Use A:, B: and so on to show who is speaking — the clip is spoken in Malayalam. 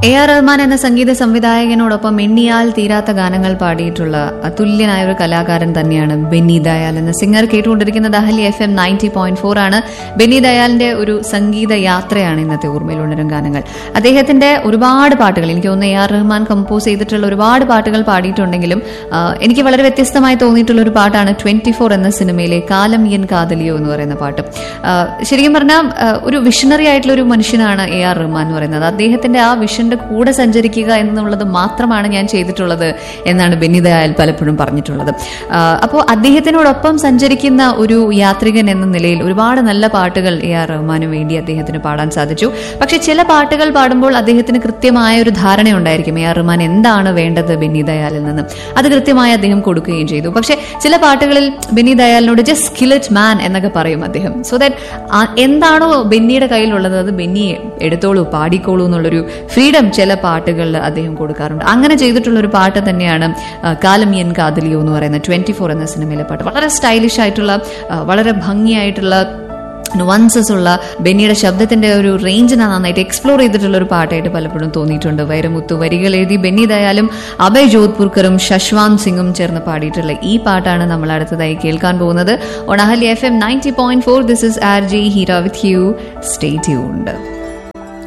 A: എ ആർ റഹ്മാൻ എന്ന സംഗീത സംവിധായകനോടൊപ്പം എണ്ണിയാൽ തീരാത്ത ഗാനങ്ങൾ പാടിയിട്ടുള്ള അതുല്യനായ ഒരു കലാകാരൻ തന്നെയാണ് ബെന്നി ദയാൽ എന്ന സിംഗർ കേട്ടുകൊണ്ടിരിക്കുന്നത് അഹലി F M ninety point four ആണ് ബെന്നി ദയാലിന്റെ ഒരു സംഗീത യാത്രയാണ് ഇന്നത്തെ ഓർമ്മയിൽ ഉണരും ഗാനങ്ങൾ അദ്ദേഹത്തിന്റെ ഒരുപാട് പാട്ടുകൾ എനിക്ക് തോന്നുന്നു എ ആർ റഹ്മാൻ കമ്പോസ് ചെയ്തിട്ടുള്ള ഒരുപാട് പാട്ടുകൾ പാടിയിട്ടുണ്ടെങ്കിലും ആ, എനിക്ക് വളരെ വ്യത്യസ്തമായി തോന്നിയിട്ടുള്ള ഒരു പാട്ടാണ് ട്വന്റി ഫോർ എന്ന സിനിമയിലെ കാലം എൻ കാതലിയോ എന്ന് പറയുന്ന പാട്ട് ആ, ശരിക്കും പറഞ്ഞാൽ ആ, ഒരു വിഷണറി ആയിട്ടുള്ള ഒരു മനുഷ്യനാണ് എ ആർ റഹ്മാൻ എന്ന് പറയുന്നത് അദ്ദേഹത്തിന്റെ ആ വിഷന്റെ കൂടെ സഞ്ചരിക്കുക എന്നുള്ളത് മാത്രമാണ് ഞാൻ ചെയ്തിട്ടുള്ളത് എന്നാണ് ബെന്നി ദയാൽ പലപ്പോഴും പറഞ്ഞിട്ടുള്ളത് അപ്പോൾ അദ്ദേഹത്തിനോടൊപ്പം സഞ്ചരിക്കുന്ന ഒരു യാത്രികൻ എന്ന നിലയിൽ ഒരുപാട് നല്ല പാട്ടുകൾ എ ആർ റഹ്മാന് വേണ്ടി അദ്ദേഹത്തിന് പാടാൻ സാധിച്ചു പക്ഷെ ചില പാട്ടുകൾ പാടുമ്പോൾ അദ്ദേഹത്തിന് കൃത്യമായ ഒരു ധാരണ ഉണ്ടായിരിക്കും എ ആർ റഹ്മാൻ എന്താണ് വേണ്ടത് ബെന്നി ദയാലിൽ നിന്ന് അത് കൃത്യമായി അദ്ദേഹം കൊടുക്കുകയും ചെയ്തു പക്ഷെ ചില പാട്ടുകളിൽ ബെന്നി ദയാലിനോട് ജസ്റ്റ് സ്കിലറ്റ് മാൻ എന്നൊക്കെ പറയും അദ്ദേഹം സോ ദാറ്റ് എന്താണോ ബെന്നിയുടെ കയ്യിലുള്ളത് അത് ബെന്നി എടുത്തോളൂ പാടിക്കോളൂ എന്നുള്ളൊരു ഫ്രീഡം ചില പാട്ടുകളിൽ അദ്ദേഹം കൊടുക്കാറുണ്ട് അങ്ങനെ ചെയ്തിട്ടുള്ള ഒരു പാട്ട് തന്നെയാണ് ആ, കാലം എൻ കാതലിയോ എന്ന് പറയുന്ന ട്വന്റി ഫോർ എന്ന സിനിമയിലെ പാട്ട് വളരെ സ്റ്റൈലിഷ് ആയിട്ടുള്ള ആ, വളരെ ഭംഗിയായിട്ടുള്ള നുവൻസസ് ഉള്ള ബെന്നിയുടെ ശബ്ദത്തിന്റെ ഒരു റേഞ്ചിനെ നന്നായിട്ട് എക്സ്പ്ലോർ ചെയ്തിട്ടുള്ള ഒരു പാട്ടായിട്ട് പലപ്പോഴും തോന്നിയിട്ടുണ്ട് വൈരമുത്തു വരികൾ എഴുതി ബെന്നി ദയാലും അഭയ് ജോധ്പൂർക്കറും ശശ്വാന്ത് സിംഗും ചേർന്ന് പാടിയിട്ടുള്ള ഈ പാട്ടാണ് നമ്മൾ അടുത്തതായി കേൾക്കാൻ പോകുന്നത് ഒണഹലി F M ninety point four this is R G Heera with you stay tuned